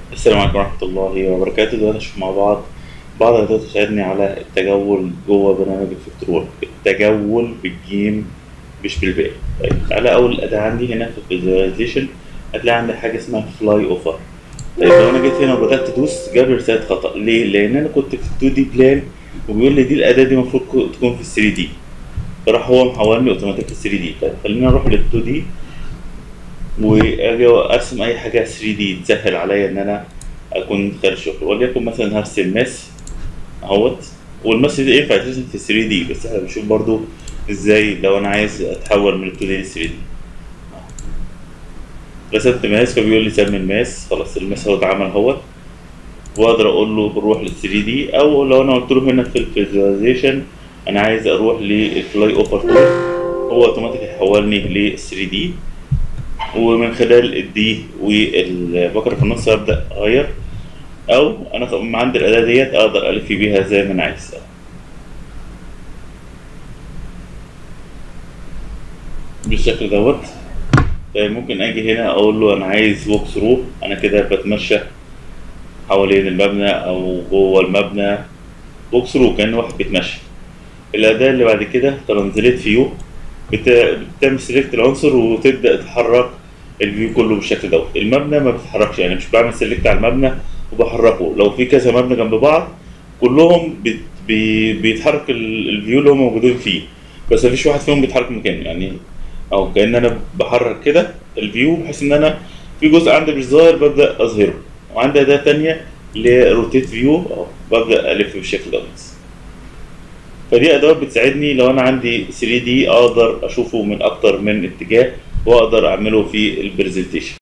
السلام عليكم ورحمة الله وبركاته دلوقتي نشوف مع بعض بعض الأدوات تساعدني على التجول جوه برنامج الفيكتور وورك التجول بالجيم مش بالباقي طيب على أول أداة عندي هنا في الفيزواليزيشن هتلاقي عندي حاجة اسمها فلاي أوفر طيب لو أنا جيت هنا وبدأت أدوس جاب لي رسالة خطأ ليه؟ لأن أنا كنت في 2 دي بلان وبيقول لي دي الأداة دي المفروض تكون في 3 دي فراح هو محولني أوتوماتيك 3 دي طيب خلينا نروح لل 2 دي واجي ارسم اي حاجه 3 دي تسهل عليا ان انا اكون خارج شغل وليكن مثلا هرسم ماس اهوت والماس دي ينفع يترسم في 3 دي بس احنا بنشوف برضو ازاي لو انا عايز اتحول من 2 دي ل 3 دي رسمت ماس فبيقول لي سمي الماس خلاص الماس هو اتعمل اهوت واقدر اقول له روح لل 3 دي او لو انا قلت له هنا في الفيزواليزيشن انا عايز اروح للفلاي اوفر تول هو اوتوماتيك هيحولني ل 3 دي ومن خلال الدي والبكرة في النص ابدا اغير او انا عندي الاداه ديت اقدر الف بيها زي ما انا عايز بالشكل دوت طيب ممكن اجي هنا اقول له انا عايز ووك ثرو انا كده بتمشى حوالين المبنى او جوه المبنى ووك ثرو كان واحد بيتمشى الاداه اللي بعد كده ترانزليت فيو بتعمل سيلكت العنصر وتبدا تحرك الفيو كله بالشكل دوت المبنى ما بيتحركش يعني مش بعمل سيلكت على المبنى وبحركه لو في كذا مبنى جنب بعض كلهم بي بي بيتحرك الفيو اللي هم موجودين فيه بس مفيش واحد فيهم بيتحرك مكانه يعني او كان انا بحرك كده الفيو بحيث ان انا في جزء عندي مش ظاهر ببدا اظهره وعندي اداه تانية اللي هي روتيت فيو اه ببدا الف بالشكل دوت فدي ادوات بتساعدني لو انا عندي 3 دي اقدر اشوفه من اكتر من اتجاه واقدر اعمله في البرزنتيشن